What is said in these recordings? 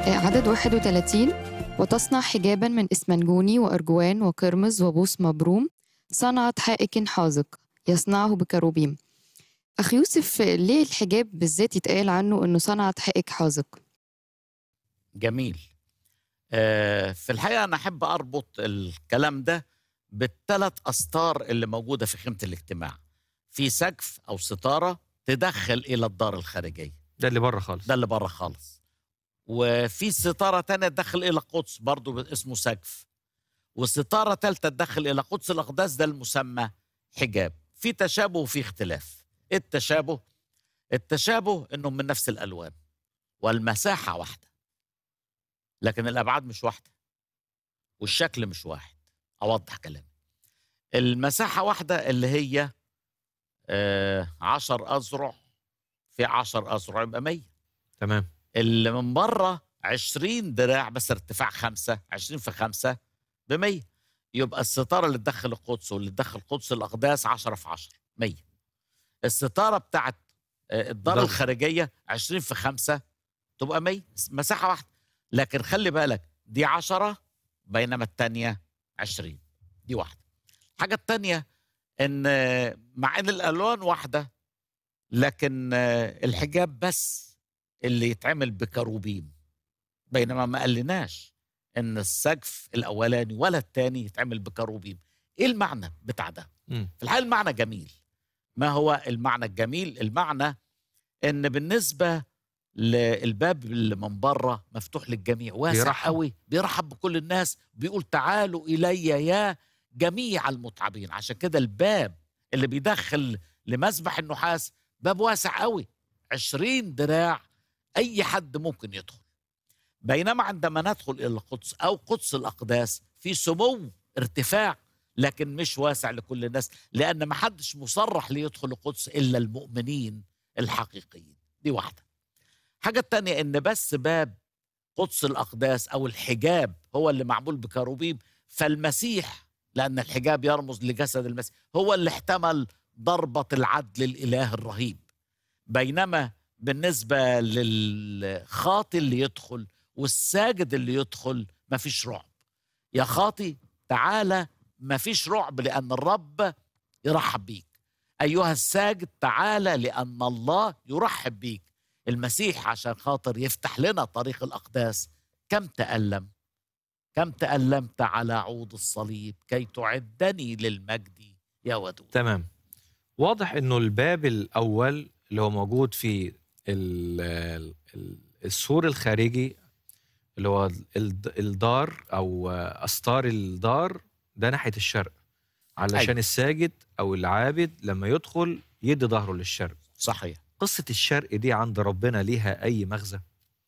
عدد 31 وتصنع حجابا من إسمنجوني وأرجوان وقرمز وبوس مبروم صنعت حائك حاذق يصنعه بكروبيم أخ يوسف ليه الحجاب بالذات يتقال عنه إنه صنعت حائك حاذق؟ جميل آه، في الحقيقة أنا أحب أربط الكلام ده بالثلاث أستار اللي موجودة في خيمة الاجتماع في سقف أو ستارة تدخل إلى الدار الخارجية ده اللي بره خالص ده اللي بره خالص وفي ستارة تانية تدخل إلى القدس برضو اسمه سقف وستارة ثالثة تدخل إلى قدس الأقداس ده المسمى حجاب في تشابه وفي اختلاف إيه التشابه التشابه إنهم من نفس الألوان والمساحة واحدة لكن الأبعاد مش واحدة والشكل مش واحد أوضح كلامي المساحة واحدة اللي هي آه عشر أذرع في عشر أذرع يبقى مية تمام اللي من بره 20 دراع بس ارتفاع خمسة 20 في خمسة ب 100 يبقى الستارة اللي تدخل القدس واللي تدخل قدس الأقداس 10 في 10 100 الستارة بتاعت آه، الدار دار. الخارجية 20 في 5 تبقى 100 مساحة واحدة لكن خلي بالك دي 10 بينما الثانية 20 دي واحدة الحاجة الثانية ان آه، مع ان الالوان واحدة لكن آه، الحجاب بس اللي يتعمل بكروبيم بينما ما قالناش ان السقف الاولاني ولا الثاني يتعمل بكروبيم ايه المعنى بتاع ده مم. في الحقيقه المعنى جميل ما هو المعنى الجميل المعنى ان بالنسبه للباب اللي من بره مفتوح للجميع واسع بيرحب. قوي بيرحب بكل الناس بيقول تعالوا الي يا جميع المتعبين عشان كده الباب اللي بيدخل لمسبح النحاس باب واسع قوي 20 دراع اي حد ممكن يدخل بينما عندما ندخل الى القدس او قدس الاقداس في سمو ارتفاع لكن مش واسع لكل الناس لان ما حدش مصرح ليدخل القدس الا المؤمنين الحقيقيين دي واحده حاجه التانية ان بس باب قدس الاقداس او الحجاب هو اللي معمول بكروبيم فالمسيح لان الحجاب يرمز لجسد المسيح هو اللي احتمل ضربه العدل الاله الرهيب بينما بالنسبه للخاطي اللي يدخل والساجد اللي يدخل مفيش رعب يا خاطي تعالى مفيش رعب لأن الرب يرحب بيك أيها الساجد تعالى لأن الله يرحب بيك المسيح عشان خاطر يفتح لنا طريق الأقداس كم تألم كم تألمت على عود الصليب كي تعدني للمجد يا ودود تمام واضح انه الباب الاول اللي هو موجود في ال- ال- السور الخارجي اللي هو ال- الدار او استار الدار ده ناحيه الشرق علشان أيوة. الساجد او العابد لما يدخل يدي ظهره للشرق صحيح قصه الشرق دي عند ربنا ليها اي مغزى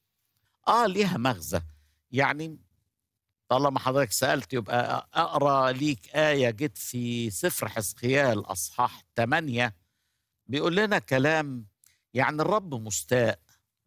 اه ليها مغزى يعني طالما حضرتك سألت يبقى أقرأ ليك آية جت في سفر حزقيال أصحاح 8 بيقول لنا كلام يعني الرب مستاء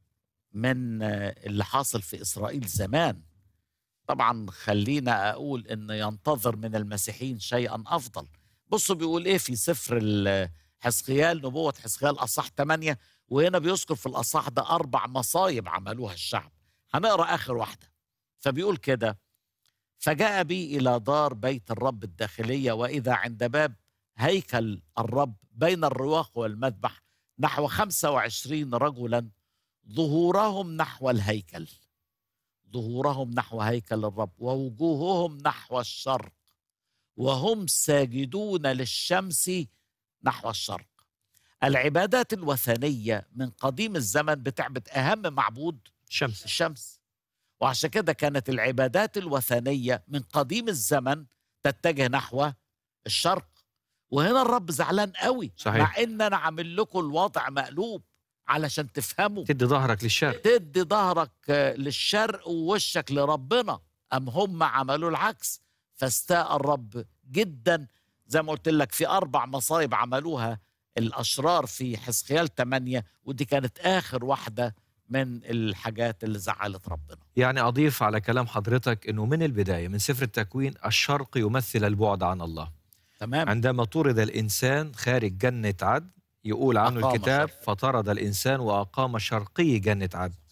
من آه، اللي حاصل في إسرائيل زمان طبعا خلينا أقول إن ينتظر من المسيحيين شيئا أفضل بصوا بيقول إيه في سفر ال- حزقيال نبوة حزقيال أصحاح 8 وهنا بيذكر في الأصحاح ده أربع مصايب عملوها الشعب هنقرأ آخر واحدة فبيقول كده فجاء بي إلى دار بيت الرب الداخلية وإذا عند باب هيكل الرب بين الرواق والمذبح نحو خمسة وعشرين رجلا ظهورهم نحو الهيكل ظهورهم نحو هيكل الرب ووجوههم نحو الشرق وهم ساجدون للشمس نحو الشرق العبادات الوثنية من قديم الزمن بتعبد أهم معبود الشمس الشمس وعشان كده كانت العبادات الوثنية من قديم الزمن تتجه نحو الشرق وهنا الرب زعلان قوي صحيح. مع ان انا عامل لكم الوضع مقلوب علشان تفهموا تدي ظهرك للشرق تدي ظهرك آه، للشرق ووشك لربنا ام هم عملوا العكس فاستاء الرب جدا زي ما قلت لك في اربع مصايب عملوها الاشرار في حزقيال 8 ودي كانت اخر واحده من الحاجات اللي زعلت ربنا يعني أضيف على كلام حضرتك أنه من البداية من سفر التكوين الشرق يمثل البعد عن الله تمام عندما طرد الإنسان خارج جنة عدن يقول عنه أقام الكتاب شرق. فطرد الإنسان وأقام شرقي جنة عدن